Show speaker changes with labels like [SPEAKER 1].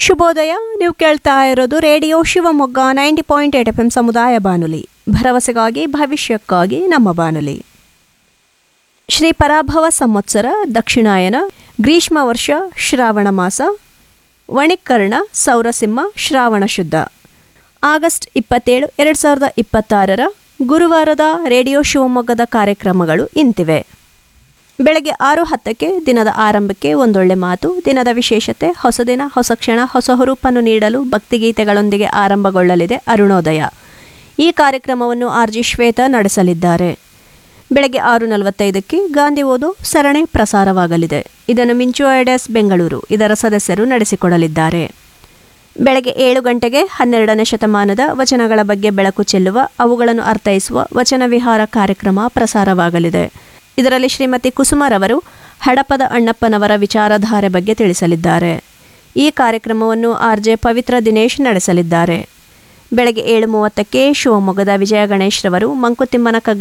[SPEAKER 1] ಶುಭೋದಯ ನೀವು ಕೇಳ್ತಾ ಇರೋದು radio Shivamogga ninety point eight F M ಸಮುದಾಯ ಬಾನುಲಿ ಭರವಸೆಗಾಗಿ ಭವಿಷ್ಯಕ್ಕಾಗಿ ನಮ್ಮ ಬಾನುಲಿ ಶ್ರೀ ಪರಾಭವ ಸಂವತ್ಸರ ದಕ್ಷಿಣಾಯನ ಗ್ರೀಷ್ಮ ವರ್ಷ ಶ್ರಾವಣ ಮಾಸ ವಣಿಕರ್ಣ ಸೌರಸಿಂಹ ಶ್ರಾವಣ ಶುದ್ಧ ಆಗಸ್ಟ್ ಇಪ್ಪತ್ತೇಳು ಎರಡು ಸಾವಿರದ ಇಪ್ಪತ್ತಾರರ ಗುರುವಾರದ ರೇಡಿಯೋ ಶಿವಮೊಗ್ಗದ ಕಾರ್ಯಕ್ರಮಗಳು ಇಂತಿವೆ ಬೆಳಗ್ಗೆ ಆರು ಹತ್ತಕ್ಕೆ ದಿನದ ಆರಂಭಕ್ಕೆ ಒಂದೊಳ್ಳೆ ಮಾತು ದಿನದ ವಿಶೇಷತೆ ಹೊಸ ದಿನ ಹೊಸ ಕ್ಷಣ ಹೊಸ ಹುರುಪನ್ನು ನೀಡಲು ಭಕ್ತಿಗೀತೆಗಳೊಂದಿಗೆ ಆರಂಭಗೊಳ್ಳಲಿದೆ ಅರುಣೋದಯ ಈ ಕಾರ್ಯಕ್ರಮವನ್ನು ಆರ್ ಜಿ ಶ್ವೇತಾ ನಡೆಸಲಿದ್ದಾರೆ ಬೆಳಗ್ಗೆ ಆರು ನಲವತ್ತೈದಕ್ಕೆ ಗಾಂಧಿ ಓದು ಸರಣಿ ಪ್ರಸಾರವಾಗಲಿದೆ ಇದನ್ನು ಮಿಂಚು ಐಡಸ್ ಬೆಂಗಳೂರು ಇದರ ಸದಸ್ಯರು ನಡೆಸಿಕೊಡಲಿದ್ದಾರೆ ಬೆಳಗ್ಗೆ ಏಳು ಗಂಟೆಗೆ ಹನ್ನೆರಡನೇ ಶತಮಾನದ ವಚನಗಳ ಬಗ್ಗೆ ಬೆಳಕು ಚೆಲ್ಲುವ ಅವುಗಳನ್ನು ಅರ್ಥೈಸುವ ವಚನ ವಿಹಾರ ಕಾರ್ಯಕ್ರಮ ಪ್ರಸಾರವಾಗಲಿದೆ ಇದರಲ್ಲಿ ಶ್ರೀಮತಿ ಕುಸುಮರವರು ಹಡಪದ ಅಣ್ಣಪ್ಪನವರ ವಿಚಾರಧಾರೆ ಬಗ್ಗೆ ತಿಳಿಸಲಿದ್ದಾರೆ ಈ ಕಾರ್ಯಕ್ರಮವನ್ನು ಆರ್ ಜೆ ಪವಿತ್ರ ದಿನೇಶ್ ನಡೆಸಲಿದ್ದಾರೆ ಬೆಳಗ್ಗೆ ಏಳು ಮೂವತ್ತಕ್ಕೆ ಶಿವಮೊಗ್ಗದ ವಿಜಯ ಗಣೇಶ್ ರವರು ಮಂಕುತಿಮ್ಮನ ಕಗ್ಗ